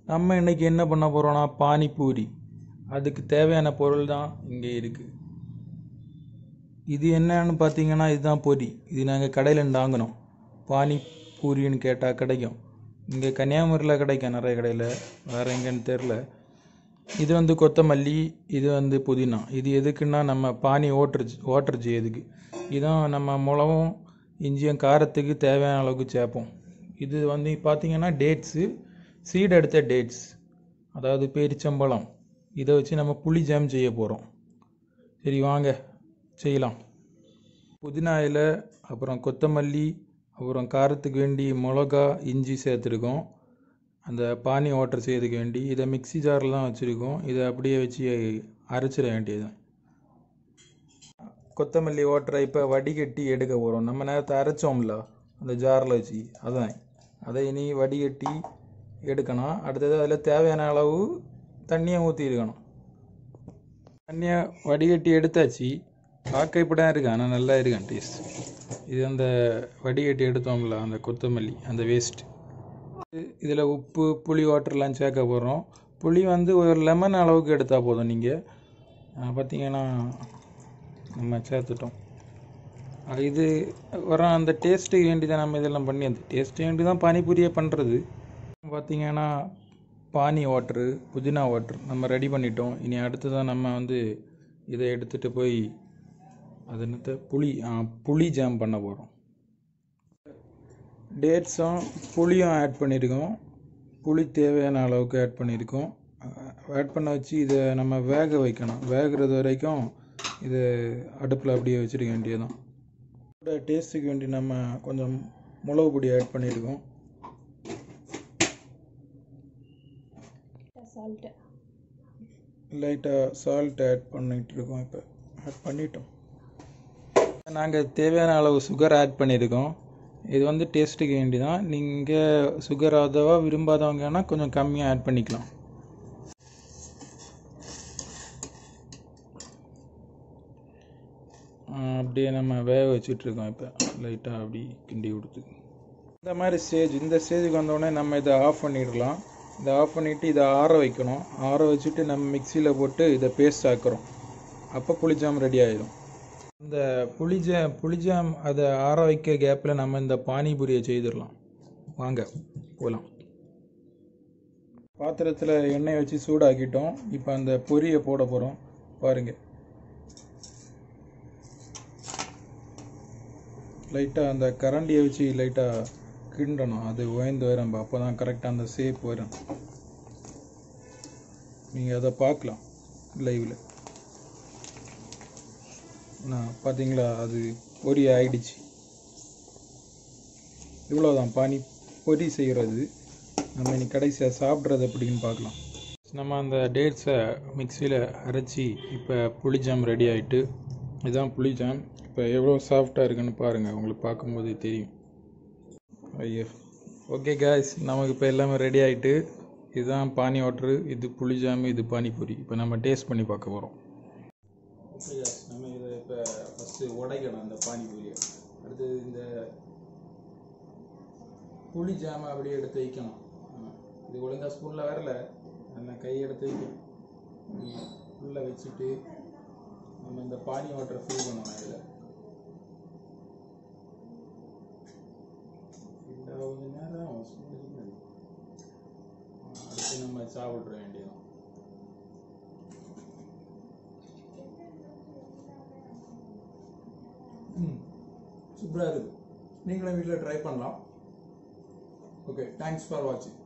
நம்ம இன்னைக்கு என்ன பண்ண போகிறோம்னா பானிபூரி அதுக்கு தேவையான பொருள் தான் இங்கே இருக்குது இது என்னன்னு பார்த்தீங்கன்னா இதுதான் பொரி இது நாங்கள் கடையில் வாங்கினோம் பானிபூரின்னு கேட்டால் கிடைக்கும் இங்கே கன்னியாகுமரியில் கிடைக்கும் நிறைய கடையில் வேறு எங்கேன்னு தெரில இது வந்து கொத்தமல்லி இது வந்து புதினா இது எதுக்குன்னா நம்ம பானி ஓட்டுருச்சு ஓட்டுருச்சு எதுக்கு இதான் நம்ம மிளகும் இஞ்சியும் காரத்துக்கு தேவையான அளவுக்கு சேர்ப்போம் இது வந்து பார்த்தீங்கன்னா டேட்ஸு சீடு எடுத்த டேட்ஸ் அதாவது பேரிச்சம்பழம் இதை வச்சு நம்ம புளி ஜாம் செய்ய போகிறோம் சரி வாங்க செய்யலாம் புதினா இலை அப்புறம் கொத்தமல்லி அப்புறம் காரத்துக்கு வேண்டி மிளகா இஞ்சி சேர்த்துருக்கோம் அந்த பானி வாட்டர் செய்யறதுக்கு வேண்டி இதை மிக்ஸி ஜாரில் தான் வச்சுருக்கோம் இதை அப்படியே வச்சு அரைச்சிட வேண்டியது கொத்தமல்லி வாட்டரை இப்போ வடிகட்டி எடுக்க போகிறோம் நம்ம நேரத்தை அரைச்சோம்ல அந்த ஜாரில் வச்சு அதான் அதை இனி வடிகட்டி எடுக்கணும் அடுத்தது அதில் தேவையான அளவு தண்ணியை ஊற்றிருக்கணும் தண்ணியை வடிகட்டி எடுத்தாச்சு பார்க்க இப்படி தான் இருக்கு ஆனால் நல்லா இருக்கான் டேஸ்ட் இது அந்த வடிகட்டி எடுத்தோம்ல அந்த கொத்தமல்லி அந்த வேஸ்ட் இதில் உப்பு புளி வாட்டர்லாம் சேர்க்க போகிறோம் புளி வந்து ஒரு லெமன் அளவுக்கு எடுத்தால் போதும் நீங்கள் பார்த்தீங்கன்னா நம்ம சேர்த்துட்டோம் அஹ் இது வர அந்த டேஸ்ட்டுக்கு வேண்டி தான் நம்ம இதெல்லாம் பண்ணி அந்த டேஸ்ட்டு வேண்டி தான் பானிபூரியே பண்ணுறது பார்த்தீங்கன்னா பானி வாட்ரு புதினா வாட்ரு நம்ம ரெடி பண்ணிட்டோம் இனி அடுத்ததான் நம்ம வந்து இதை எடுத்துகிட்டு போய் அது என்னத்த புளி ஆ, புளி ஜாம் பண்ண போகிறோம் டேட்ஸும் புளியும் ஆட் பண்ணியிருக்கோம் புளி தேவையான அளவுக்கு ஆட் பண்ணியிருக்கோம் ஆட் பண்ண வச்சு இதை நம்ம வேக வைக்கணும் வேகிறது வரைக்கும் இது அடுப்பில் அப்படியே வச்சிருக்க வேண்டியதுதான் இதோட டேஸ்ட்டுக்கு வேண்டி நம்ம கொஞ்சம் மிளகு பொடி ஆட் பண்ணியிருக்கோம் சால்ட்டு லைட்டாக சால்ட் ஆட் பண்ணிட்டு இருக்கோம் இப்போ ஆட் பண்ணிட்டோம் நாங்கள் தேவையான அளவு சுகர் ஆட் பண்ணியிருக்கோம் இது வந்து டேஸ்ட்டுக்கு வேண்டி தான் நீங்கள் சுகர் அதவா விரும்பாதவங்கன்னா கொஞ்சம் கம்மியாக ஆட் பண்ணிக்கலாம் ஆஹ் அப்படியே நம்ம வேக வச்சிட்ருக்கோம் இப்போ லைட்டாக அப்படி கிண்டி கொடுத்து இந்த மாதிரி ஸ்டேஜ் இந்த ஸ்டேஜுக்கு வந்தோடனே நம்ம இதை ஆஃப் பண்ணிடலாம் இதை ஆஃப் பண்ணிவிட்டு இதை ஆற வைக்கணும் ஆற வச்சுட்டு நம்ம மிக்சியில் போட்டு இதை பேஸ்ட் ஆக்குறோம் அப்போ புளிஜாம் ரெடி ஆயிடும் இந்த புளிஜாம் புளிஜாம் அதை ஆற வைக்க கேப்பில் நம்ம இந்த பானிபூரியை செய்திடலாம் வாங்க போகலாம் பாத்திரத்தில் எண்ணெய் வச்சு சூடாக்கிட்டோம் இப்போ அந்த பொரியை போட போகிறோம் பாருங்கள் லைட்டாக அந்த கரண்டியை வச்சு லைட்டாக கிண்டணும் அது உயர்ந்து வரும் அப்போ தான் கரெக்டாக அந்த ஷேப் வரும் நீங்கள் அதை பார்க்கலாம் லைவில் நான் பார்த்தீங்களா அது பொரி ஆயிடுச்சு இவ்வளோதான் பானி பொரி செய்கிறது நம்ம இன்னைக்கு கடைசியாக சாப்பிட்றது எப்படின்னு பார்க்கலாம் நம்ம அந்த டேட்ஸை மிக்சியில் அரைச்சி இப்போ புளிஜாம் ரெடி ஆயிட்டு இதுதான் புளிஜாம் இப்போ எவ்வளோ சாஃப்டாக இருக்குன்னு பாருங்கள் உங்களுக்கு பார்க்கும்போது தெரியும் ஐயோ ஓகே காய்ஸ் நமக்கு இப்போ எல்லாமே ரெடி ஆயிட்டு இதுதான் பானி வாட்ரு இது புளிஜாம் இது பானிபூரி இப்போ நம்ம டேஸ்ட் பண்ணி பார்க்க போகிறோம் நம்ம இதை இப்போ ஃபஸ்ட்டு உடைக்கணும் அந்த பானிபூரியை அடுத்தது இந்த புளி ஜாமை அப்படியே எடுத்து வைக்கணும் ஆமா. இது ஒழுங்காக ஸ்பூனில் வரல நம்ம கை எடுத்து வைக்கணும் உள்ளே வச்சுட்டு நம்ம இந்த பானி வாட்டரை ஃபில் பண்ணணும் இதில் கொஞ்ச நேரம் ஆகும், சும்மா இருக்காது. அடுத்து நம்ம சாப்பிட்ற வேண்டியதும் சூப்பராக இருக்குது நீங்களும் வீட்டில் ட்ரை பண்ணலாம் ஓகே தேங்க்ஸ் ஃபார் வாட்சிங்